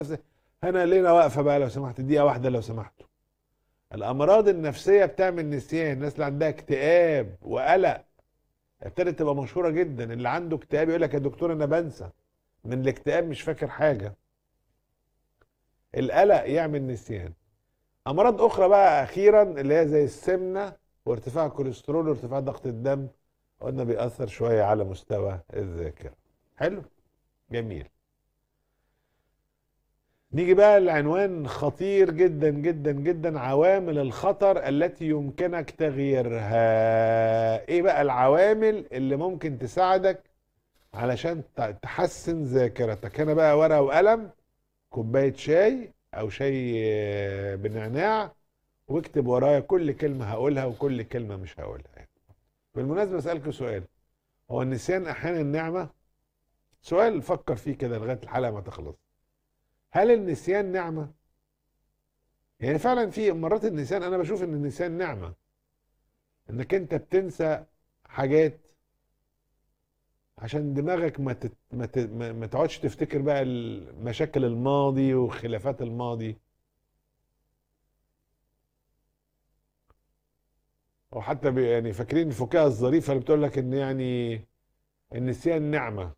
هنا لينا واقفه بقى لو سمحت دقيقه واحده لو سمحتوا الامراض النفسيه بتعمل نسيان الناس اللي عندها اكتئاب وقلق ابتدت تبقى مشهوره جدا اللي عنده اكتئاب يقول لك يا دكتور انا بنسى من الاكتئاب مش فاكر حاجه القلق يعمل نسيان امراض اخرى بقى اخيرا اللي هي زي السمنه وارتفاع الكوليسترول وارتفاع ضغط الدم قلنا بيأثر شويه على مستوى الذاكره حلو جميل نيجي بقى لعنوان خطير جدا جدا جدا عوامل الخطر التي يمكنك تغييرها ايه بقى العوامل اللي ممكن تساعدك علشان ت- تحسن ذاكرتك هنا بقى ورقة وقلم كوباية شاي او شاي آه، بنعناع واكتب ورايا كل كلمة هقولها وكل كلمة مش هقولها بالمناسبة اسألكوا سؤال هو النسيان احيانا نعمة سؤال فكر فيه كده لغاية الحلقة ما تخلص هل النسيان نعمة؟ يعني فعلا في مرات النسيان انا بشوف ان النسيان نعمة انك انت بتنسى حاجات عشان دماغك ما تت... ما, ت... ما... ما تقعدش تفتكر بقى ال- مشاكل الماضي وخلافات الماضي او حتى بي... يعني فاكرين الفكاهة الظريفة اللي بتقول لك ان يعني النسيان نعمة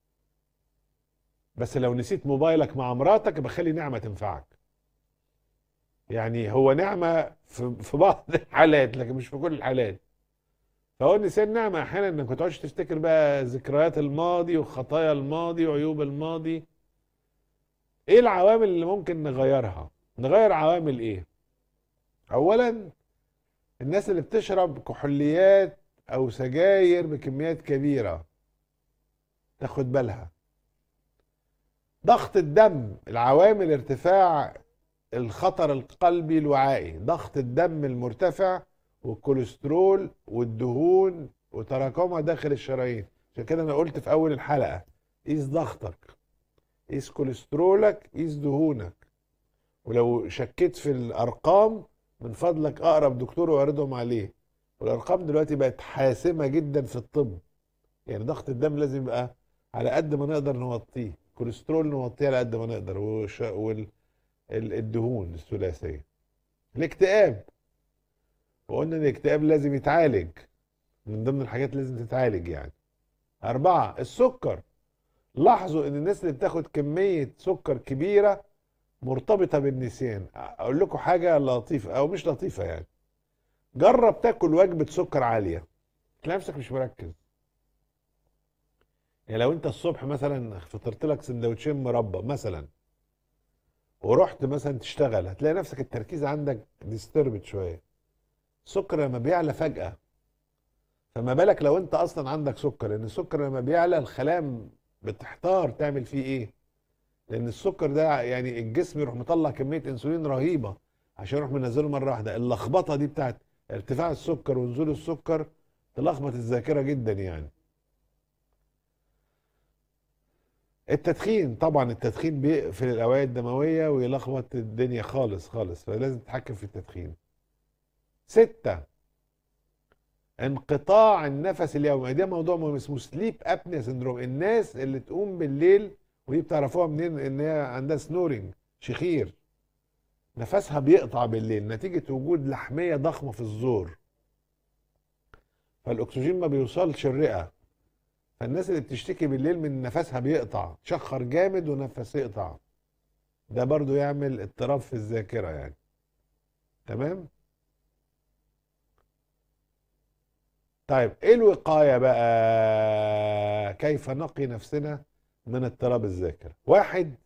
بس لو نسيت موبايلك مع مراتك بخلي نعمة تنفعك يعني هو نعمة في في بعض الحالات لكن مش في كل الحالات فهو النسيان نعمة أحيانا إنك ما تقعدش تفتكر بقى ذكريات الماضي وخطايا الماضي وعيوب الماضي إيه العوامل اللي ممكن نغيرها؟ نغير عوامل إيه؟ أولا الناس اللي بتشرب كحوليات أو سجاير بكميات كبيرة تاخد بالها ضغط الدم العوامل ارتفاع الخطر القلبي الوعائي ضغط الدم المرتفع والكوليسترول والدهون وتراكمها داخل الشرايين عشان كده انا قلت في اول الحلقه قيس ضغطك قيس كوليسترولك قيس دهونك ولو شكيت في الارقام من فضلك اقرب دكتور واعرضهم عليه والارقام دلوقتي بقت حاسمه جدا في الطب يعني ضغط الدم لازم يبقى على قد ما نقدر نوطيه كوليسترول نوطيه على قد ما نقدر وش... وال... ال- الدهون الثلاثيه الاكتئاب وقلنا ان الاكتئاب لازم يتعالج من ضمن الحاجات اللي لازم تتعالج يعني أربعة السكر لاحظوا ان الناس اللي بتاخد كمية سكر كبيرة مرتبطة بالنسيان اقول لكم حاجة لطيفة او مش لطيفة يعني جرب تاكل وجبة سكر عالية تلاقي نفسك مش مركز يعني لو انت الصبح مثلا فطرت لك سندوتشين مربى مثلا ورحت مثلا تشتغل هتلاقي نفسك التركيز عندك ديستربت شويه السكر لما بيعلى فجأة فما بالك لو انت اصلا عندك سكر لان السكر لما بيعلى الخلايا بتحتار تعمل فيه ايه لان السكر ده يعني الجسم يروح مطلع كمية انسولين رهيبة عشان يروح منزله مرة واحدة اللخبطة دي بتاعت ارتفاع السكر ونزول السكر تلخبط الذاكرة جدا يعني التدخين طبعا التدخين بيقفل الاوعية الدموية ويلخبط الدنيا خالص خالص فلازم تتحكم في التدخين ستة انقطاع النفس اليومي ده موضوع مهم اسمه سليب ابنيا سندروم الناس اللي تقوم بالليل ودي بتعرفوها منين ان هي عندها سنورنج شخير نفسها بيقطع بالليل نتيجة وجود لحمية ضخمة في الزور فالاكسجين ما بيوصلش الرئة فالناس اللي بتشتكي بالليل من نفسها بيقطع شخر جامد ونفس يقطع ده برضو يعمل اضطراب في الذاكرة يعني تمام طيب ايه الوقاية بقى كيف نقي نفسنا من اضطراب الذاكرة واحد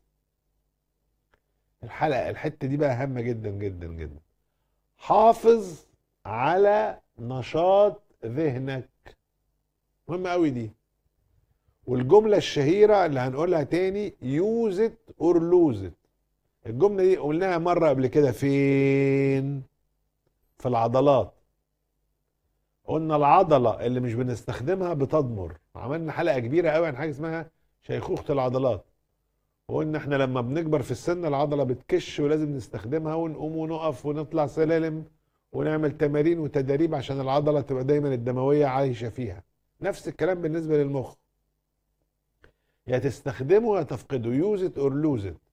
الحلقة الحتة دي بقى هامة جدا جدا جدا حافظ على نشاط ذهنك مهمة قوي دي والجملة الشهيرة اللي هنقولها تاني use it or lose it الجملة دي قلناها مرة قبل كده فين في العضلات قلنا العضلة اللي مش بنستخدمها بتضمر عملنا حلقة كبيرة قوي عن حاجة اسمها شيخوخة العضلات وقلنا احنا لما بنكبر في السن العضلة بتكش ولازم نستخدمها ونقوم ونقف ونطلع سلالم ونعمل تمارين وتدريب عشان العضلة تبقى دايما الدموية عايشة فيها نفس الكلام بالنسبة للمخ يا تستخدمه يا تفقده use it or lose it